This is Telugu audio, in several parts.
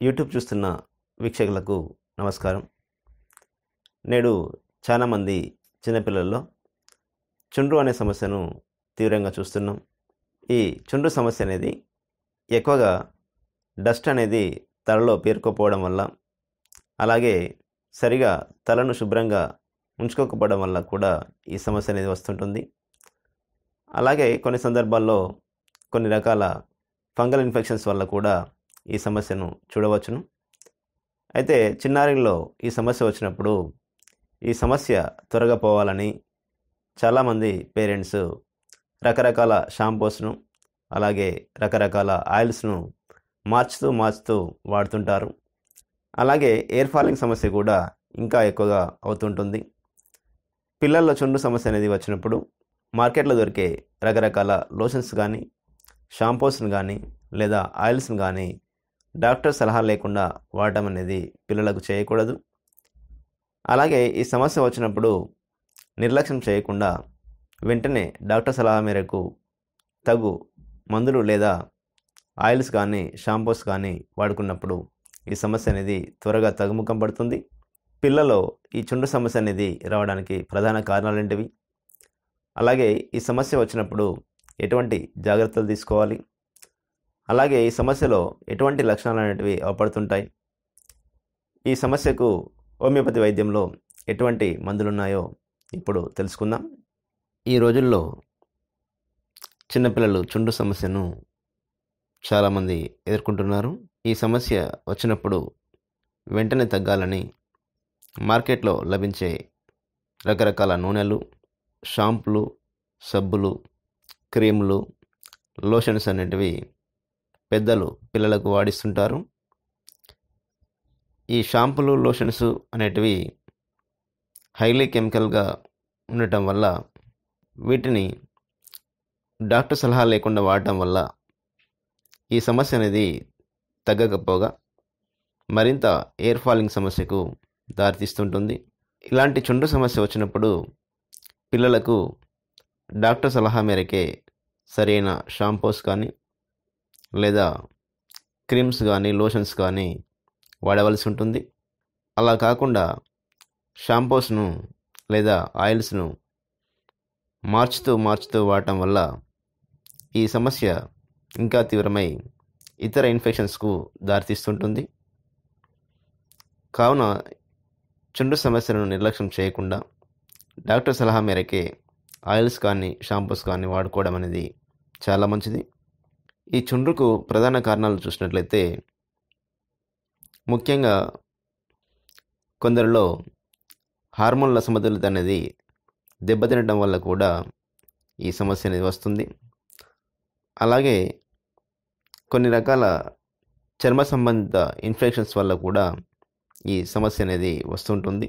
యూట్యూబ్ చూస్తున్న వీక్షకులకు నమస్కారం నేడు చాలామంది చిన్నపిల్లల్లో చుండ్రు అనే సమస్యను తీవ్రంగా చూస్తున్నాం ఈ చుండ్రు సమస్య అనేది ఎక్కువగా డస్ట్ అనేది తలలో పేరుకోపోవడం వల్ల అలాగే సరిగా తలను శుభ్రంగా ఉంచుకోకపోవడం వల్ల కూడా ఈ సమస్య అనేది వస్తుంటుంది అలాగే కొన్ని సందర్భాల్లో కొన్ని రకాల ఫంగల్ ఇన్ఫెక్షన్స్ వల్ల కూడా ఈ సమస్యను చూడవచ్చును అయితే చిన్నారిలో ఈ సమస్య వచ్చినప్పుడు ఈ సమస్య త్వరగా పోవాలని చాలామంది పేరెంట్స్ రకరకాల షాంపూస్ను అలాగే రకరకాల ఆయిల్స్ను మార్చుతూ మార్చుతూ వాడుతుంటారు అలాగే ఎయిర్ ఫాలింగ్ సమస్య కూడా ఇంకా ఎక్కువగా అవుతుంటుంది పిల్లల్లో చుండు సమస్య అనేది వచ్చినప్పుడు మార్కెట్లో దొరికే రకరకాల లోషన్స్ కానీ షాంపూస్ని కానీ లేదా ఆయిల్స్ని కానీ డాక్టర్ సలహా లేకుండా వాడటం అనేది పిల్లలకు చేయకూడదు అలాగే ఈ సమస్య వచ్చినప్పుడు నిర్లక్ష్యం చేయకుండా వెంటనే డాక్టర్ సలహా మేరకు తగు మందులు లేదా ఆయిల్స్ కానీ షాంపూస్ కానీ వాడుకున్నప్పుడు ఈ సమస్య అనేది త్వరగా తగ్గుముఖం పడుతుంది పిల్లలో ఈ చుండు సమస్య అనేది రావడానికి ప్రధాన కారణాలు ఏంటివి అలాగే ఈ సమస్య వచ్చినప్పుడు ఎటువంటి జాగ్రత్తలు తీసుకోవాలి అలాగే ఈ సమస్యలో ఎటువంటి లక్షణాలు అనేటివి అవపడుతుంటాయి ఈ సమస్యకు హోమియోపతి వైద్యంలో ఎటువంటి మందులు ఉన్నాయో ఇప్పుడు తెలుసుకుందాం ఈ రోజుల్లో చిన్నపిల్లలు చుండు సమస్యను చాలామంది ఎదుర్కొంటున్నారు ఈ సమస్య వచ్చినప్పుడు వెంటనే తగ్గాలని మార్కెట్లో లభించే రకరకాల నూనెలు షాంపులు సబ్బులు క్రీములు లోషన్స్ అనేటివి పెద్దలు పిల్లలకు వాడిస్తుంటారు ఈ షాంపులు లోషన్స్ అనేటివి హైలీ కెమికల్గా ఉండటం వల్ల వీటిని డాక్టర్ సలహా లేకుండా వాడటం వల్ల ఈ సమస్య అనేది తగ్గకపోగా మరింత ఎయిర్ ఫాలింగ్ సమస్యకు దారితీస్తుంటుంది ఇలాంటి చుండు సమస్య వచ్చినప్పుడు పిల్లలకు డాక్టర్ సలహా మేరకే సరైన షాంపూస్ కానీ లేదా క్రీమ్స్ కానీ లోషన్స్ కానీ వాడవలసి ఉంటుంది అలా కాకుండా షాంపూస్ను లేదా ఆయిల్స్ను మార్చుతూ మార్చుతూ వాడటం వల్ల ఈ సమస్య ఇంకా తీవ్రమై ఇతర ఇన్ఫెక్షన్స్కు దారితీస్తుంటుంది కావున చుండు సమస్యలను నిర్లక్ష్యం చేయకుండా డాక్టర్ సలహా మేరకే ఆయిల్స్ కానీ షాంపూస్ కానీ వాడుకోవడం అనేది చాలా మంచిది ఈ చుండ్రుకు ప్రధాన కారణాలు చూసినట్లయితే ముఖ్యంగా కొందరిలో హార్మోన్ల సమతుల్యత అనేది దెబ్బతినటం వల్ల కూడా ఈ సమస్య అనేది వస్తుంది అలాగే కొన్ని రకాల చర్మ సంబంధిత ఇన్ఫెక్షన్స్ వల్ల కూడా ఈ సమస్య అనేది వస్తుంటుంది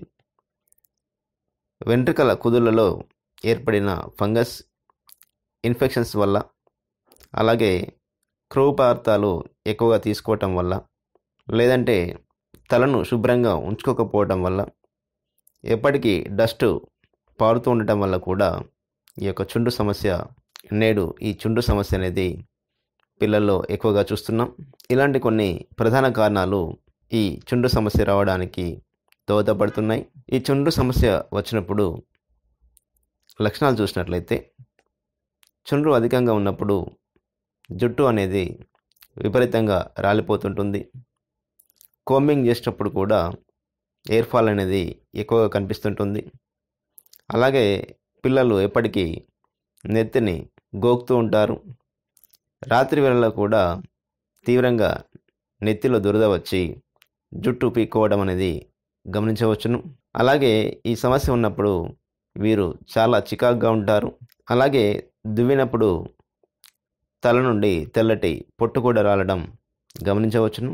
వెంట్రుకల కుదుళ్లలో ఏర్పడిన ఫంగస్ ఇన్ఫెక్షన్స్ వల్ల అలాగే క్రొవ్వు పదార్థాలు ఎక్కువగా తీసుకోవటం వల్ల లేదంటే తలను శుభ్రంగా ఉంచుకోకపోవటం వల్ల ఎప్పటికీ డస్ట్ పారుతూ ఉండటం వల్ల కూడా ఈ యొక్క చుండు సమస్య నేడు ఈ చుండు సమస్య అనేది పిల్లల్లో ఎక్కువగా చూస్తున్నాం ఇలాంటి కొన్ని ప్రధాన కారణాలు ఈ చుండు సమస్య రావడానికి దోహదపడుతున్నాయి ఈ చుండు సమస్య వచ్చినప్పుడు లక్షణాలు చూసినట్లయితే చుండ్రు అధికంగా ఉన్నప్పుడు జుట్టు అనేది విపరీతంగా రాలిపోతుంటుంది కోంబింగ్ చేసేటప్పుడు కూడా ఎయిర్ ఫాల్ అనేది ఎక్కువగా కనిపిస్తుంటుంది అలాగే పిల్లలు ఎప్పటికీ నెత్తిని గోకుతూ ఉంటారు రాత్రి వేళలో కూడా తీవ్రంగా నెత్తిలో దురద వచ్చి జుట్టు పీక్కోవడం అనేది గమనించవచ్చును అలాగే ఈ సమస్య ఉన్నప్పుడు వీరు చాలా చికాగ్గా ఉంటారు అలాగే దువ్వినప్పుడు తల నుండి తెల్లటి పొట్టు కూడా రాలడం గమనించవచ్చును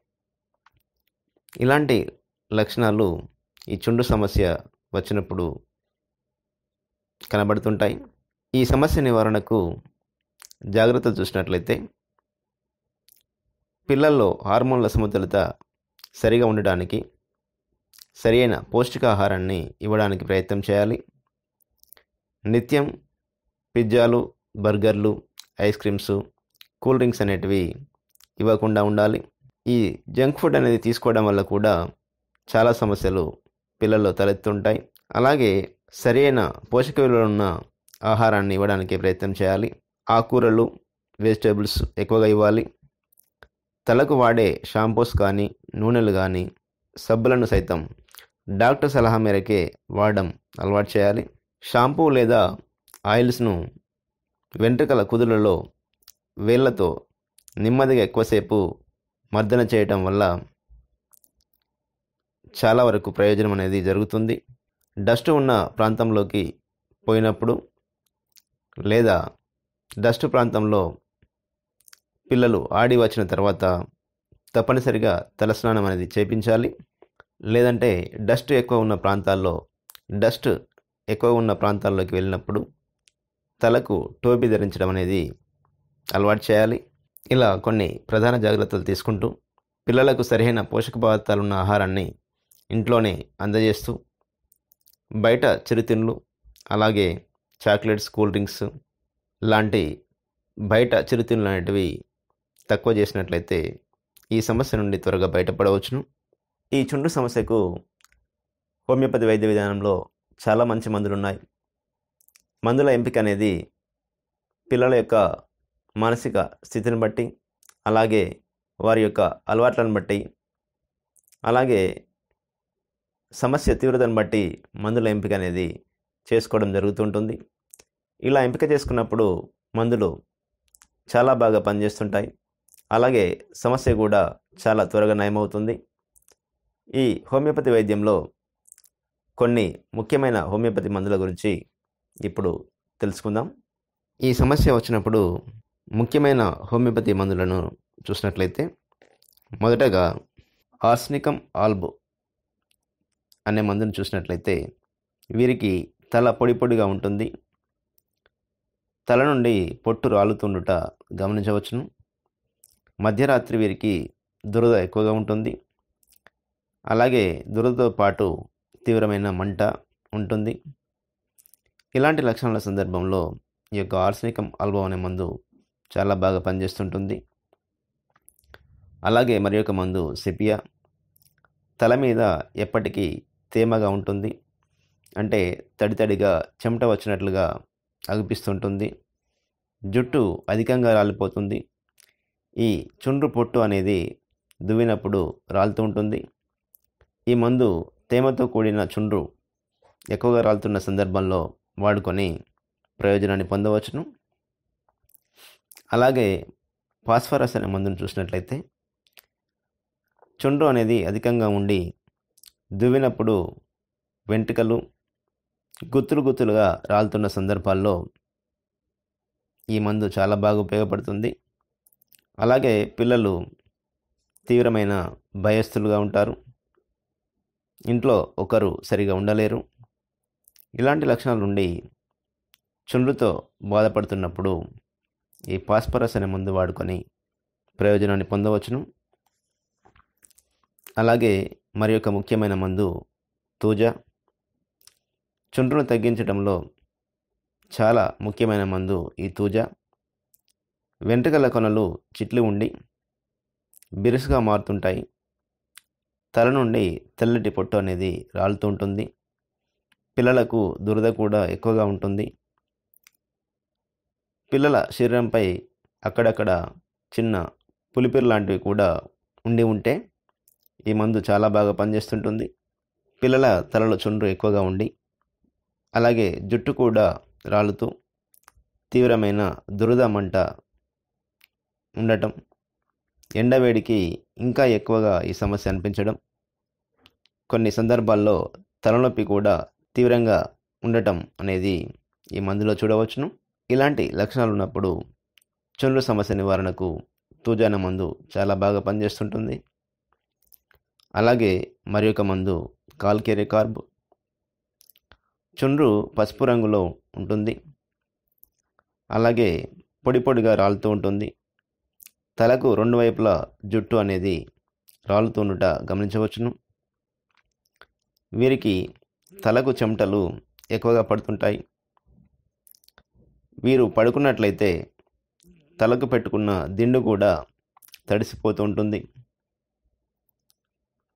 ఇలాంటి లక్షణాలు ఈ చుండు సమస్య వచ్చినప్పుడు కనబడుతుంటాయి ఈ సమస్య నివారణకు జాగ్రత్తలు చూసినట్లయితే పిల్లల్లో హార్మోన్ల సమతులత సరిగా ఉండడానికి సరైన పౌష్టికాహారాన్ని ఇవ్వడానికి ప్రయత్నం చేయాలి నిత్యం పిజ్జాలు బర్గర్లు ఐస్ క్రీమ్స్ కూల్ డ్రింక్స్ అనేటివి ఇవ్వకుండా ఉండాలి ఈ జంక్ ఫుడ్ అనేది తీసుకోవడం వల్ల కూడా చాలా సమస్యలు పిల్లల్లో తలెత్తుంటాయి అలాగే సరైన పోషక విలువలు ఉన్న ఆహారాన్ని ఇవ్వడానికి ప్రయత్నం చేయాలి ఆకుకూరలు వెజిటేబుల్స్ ఎక్కువగా ఇవ్వాలి తలకు వాడే షాంపూస్ కానీ నూనెలు కానీ సబ్బులను సైతం డాక్టర్ సలహా మేరకే వాడడం అలవాటు చేయాలి షాంపూ లేదా ఆయిల్స్ను వెంట్రుకల కుదులలో వేళ్లతో నెమ్మదిగా ఎక్కువసేపు మర్దన చేయటం వల్ల చాలా వరకు ప్రయోజనం అనేది జరుగుతుంది డస్ట్ ఉన్న ప్రాంతంలోకి పోయినప్పుడు లేదా డస్ట్ ప్రాంతంలో పిల్లలు ఆడి వచ్చిన తర్వాత తప్పనిసరిగా తలస్నానం అనేది చేపించాలి లేదంటే డస్ట్ ఎక్కువ ఉన్న ప్రాంతాల్లో డస్ట్ ఎక్కువ ఉన్న ప్రాంతాల్లోకి వెళ్ళినప్పుడు తలకు టోపీ ధరించడం అనేది అలవాటు చేయాలి ఇలా కొన్ని ప్రధాన జాగ్రత్తలు తీసుకుంటూ పిల్లలకు సరైన పోషక పదార్థాలు ఉన్న ఆహారాన్ని ఇంట్లోనే అందజేస్తూ బయట చిరుతిండ్లు అలాగే చాక్లెట్స్ కూల్ డ్రింక్స్ లాంటి బయట చిరుతిండ్లు అనేటివి తక్కువ చేసినట్లయితే ఈ సమస్య నుండి త్వరగా బయటపడవచ్చును ఈ చుండ్రు సమస్యకు హోమియోపతి వైద్య విధానంలో చాలా మంచి మందులు ఉన్నాయి మందుల ఎంపిక అనేది పిల్లల యొక్క మానసిక స్థితిని బట్టి అలాగే వారి యొక్క అలవాట్లను బట్టి అలాగే సమస్య తీవ్రతను బట్టి మందుల ఎంపిక అనేది చేసుకోవడం జరుగుతుంటుంది ఇలా ఎంపిక చేసుకున్నప్పుడు మందులు చాలా బాగా పనిచేస్తుంటాయి అలాగే సమస్య కూడా చాలా త్వరగా నయమవుతుంది ఈ హోమియోపతి వైద్యంలో కొన్ని ముఖ్యమైన హోమియోపతి మందుల గురించి ఇప్పుడు తెలుసుకుందాం ఈ సమస్య వచ్చినప్పుడు ముఖ్యమైన హోమియోపతి మందులను చూసినట్లయితే మొదటగా ఆర్స్నికం ఆల్బో అనే మందును చూసినట్లయితే వీరికి తల పొడి పొడిగా ఉంటుంది తల నుండి పొట్టు రాలుతుండుట గమనించవచ్చును మధ్యరాత్రి వీరికి దురద ఎక్కువగా ఉంటుంది అలాగే దురదతో పాటు తీవ్రమైన మంట ఉంటుంది ఇలాంటి లక్షణాల సందర్భంలో ఈ యొక్క ఆర్సనికం ఆల్బో అనే మందు చాలా బాగా పనిచేస్తుంటుంది అలాగే మరి ఒక మందు సెపియా తల మీద ఎప్పటికీ తేమగా ఉంటుంది అంటే తడి తడిగా చెమట వచ్చినట్లుగా అగుపిస్తుంటుంది జుట్టు అధికంగా రాలిపోతుంది ఈ చుండ్రు పొట్టు అనేది దువ్వినప్పుడు రాలుతూ ఉంటుంది ఈ మందు తేమతో కూడిన చుండ్రు ఎక్కువగా రాలుతున్న సందర్భంలో వాడుకొని ప్రయోజనాన్ని పొందవచ్చును అలాగే ఫాస్ఫరస్ అనే మందును చూసినట్లయితే చుండ్రు అనేది అధికంగా ఉండి దువ్వినప్పుడు వెంట్రుకలు గుత్తులు గుత్తులుగా రాలుతున్న సందర్భాల్లో ఈ మందు చాలా బాగా ఉపయోగపడుతుంది అలాగే పిల్లలు తీవ్రమైన భయస్థులుగా ఉంటారు ఇంట్లో ఒకరు సరిగా ఉండలేరు ఇలాంటి లక్షణాల నుండి చుండ్రుతో బాధపడుతున్నప్పుడు ఈ పాస్పరస్ అనే మందు వాడుకొని ప్రయోజనాన్ని పొందవచ్చును అలాగే మరి ఒక ముఖ్యమైన మందు తూజా చుండ్రును తగ్గించడంలో చాలా ముఖ్యమైన మందు ఈ తూజా వెంట్రుకల కొనలు చిట్లు ఉండి బిరుసుగా మారుతుంటాయి తల నుండి తెల్లటి పొట్టు అనేది రాలుతూ ఉంటుంది పిల్లలకు దురద కూడా ఎక్కువగా ఉంటుంది పిల్లల శరీరంపై అక్కడక్కడ చిన్న పులిపిరి లాంటివి కూడా ఉండి ఉంటే ఈ మందు చాలా బాగా పనిచేస్తుంటుంది పిల్లల తలలో చుండ్రు ఎక్కువగా ఉండి అలాగే జుట్టు కూడా రాలుతూ తీవ్రమైన దురద మంట ఉండటం ఎండవేడికి ఇంకా ఎక్కువగా ఈ సమస్య అనిపించడం కొన్ని సందర్భాల్లో తలనొప్పి కూడా తీవ్రంగా ఉండటం అనేది ఈ మందులో చూడవచ్చును ఇలాంటి లక్షణాలు ఉన్నప్పుడు చుండ్రు సమస్య నివారణకు తూజాన మందు చాలా బాగా పనిచేస్తుంటుంది అలాగే మరి ఒక మందు కాల్కేరే కార్బ్ చుండ్రు పసుపు రంగులో ఉంటుంది అలాగే పొడి పొడిగా రాలుతూ ఉంటుంది తలకు రెండు వైపులా జుట్టు అనేది రాలుతుండుట గమనించవచ్చును వీరికి తలకు చెమటలు ఎక్కువగా పడుతుంటాయి వీరు పడుకున్నట్లయితే తలకు పెట్టుకున్న దిండు కూడా తడిసిపోతూ ఉంటుంది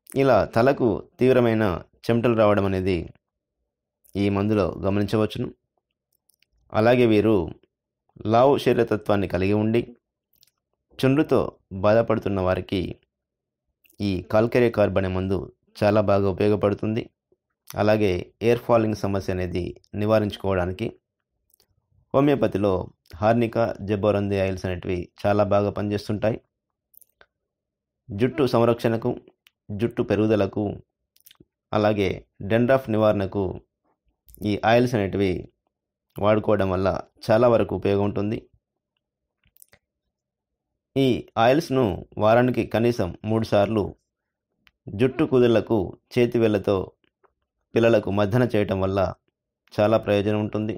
ఇలా తలకు తీవ్రమైన చెమటలు రావడం అనేది ఈ మందులో గమనించవచ్చును అలాగే వీరు లావు శరీరతత్వాన్ని కలిగి ఉండి చుండ్రుతో బాధపడుతున్న వారికి ఈ కాల్కెరే కార్బ్ అనే మందు చాలా బాగా ఉపయోగపడుతుంది అలాగే ఎయిర్ ఫాలింగ్ సమస్య అనేది నివారించుకోవడానికి హోమియోపతిలో హార్నికా జబ్బోరంది ఆయిల్స్ అనేటివి చాలా బాగా పనిచేస్తుంటాయి జుట్టు సంరక్షణకు జుట్టు పెరుగుదలకు అలాగే డెండ్రాఫ్ నివారణకు ఈ ఆయిల్స్ అనేటివి వాడుకోవడం వల్ల చాలా వరకు ఉపయోగం ఉంటుంది ఈ ఆయిల్స్ను వారానికి కనీసం మూడు సార్లు జుట్టు కుదుళ్లకు చేతి వేళ్ళతో పిల్లలకు మర్దన చేయటం వల్ల చాలా ప్రయోజనం ఉంటుంది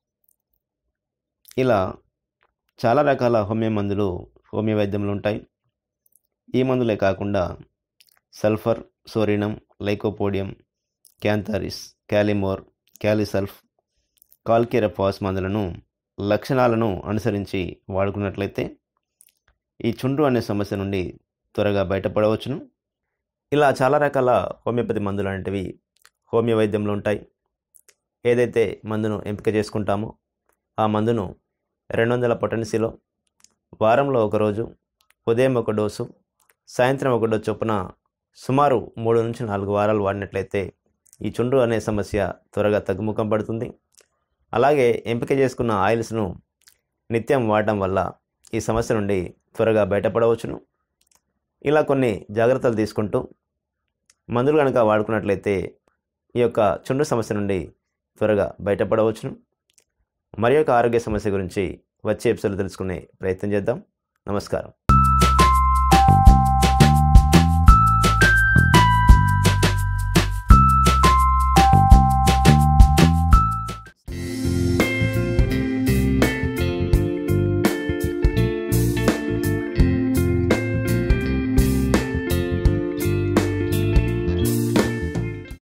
ఇలా చాలా రకాల హోమియో మందులు హోమియో వైద్యంలో ఉంటాయి ఈ మందులే కాకుండా సల్ఫర్ సోరినం లైకోపోడియం క్యాంథారిస్ క్యాలిమోర్ క్యాలిసల్ఫ్ కాల్కిరపాస్ మందులను లక్షణాలను అనుసరించి వాడుకున్నట్లయితే ఈ చుండ్రు అనే సమస్య నుండి త్వరగా బయటపడవచ్చును ఇలా చాలా రకాల హోమియోపతి మందులు అనేటివి హోమియో వైద్యంలో ఉంటాయి ఏదైతే మందును ఎంపిక చేసుకుంటామో ఆ మందును రెండు వందల పొటెన్సీలో వారంలో ఒకరోజు ఉదయం ఒక డోసు సాయంత్రం ఒక డోసు చొప్పున సుమారు మూడు నుంచి నాలుగు వారాలు వాడినట్లయితే ఈ చుండ్రు అనే సమస్య త్వరగా తగ్గుముఖం పడుతుంది అలాగే ఎంపిక చేసుకున్న ఆయిల్స్ను నిత్యం వాడటం వల్ల ఈ సమస్య నుండి త్వరగా బయటపడవచ్చును ఇలా కొన్ని జాగ్రత్తలు తీసుకుంటూ మందులు కనుక వాడుకున్నట్లయితే ఈ యొక్క చుండ్రు సమస్య నుండి త్వరగా బయటపడవచ్చును మరి యొక్క ఆరోగ్య సమస్య గురించి వచ్చే ఎపిసోడ్లో తెలుసుకునే ప్రయత్నం చేద్దాం నమస్కారం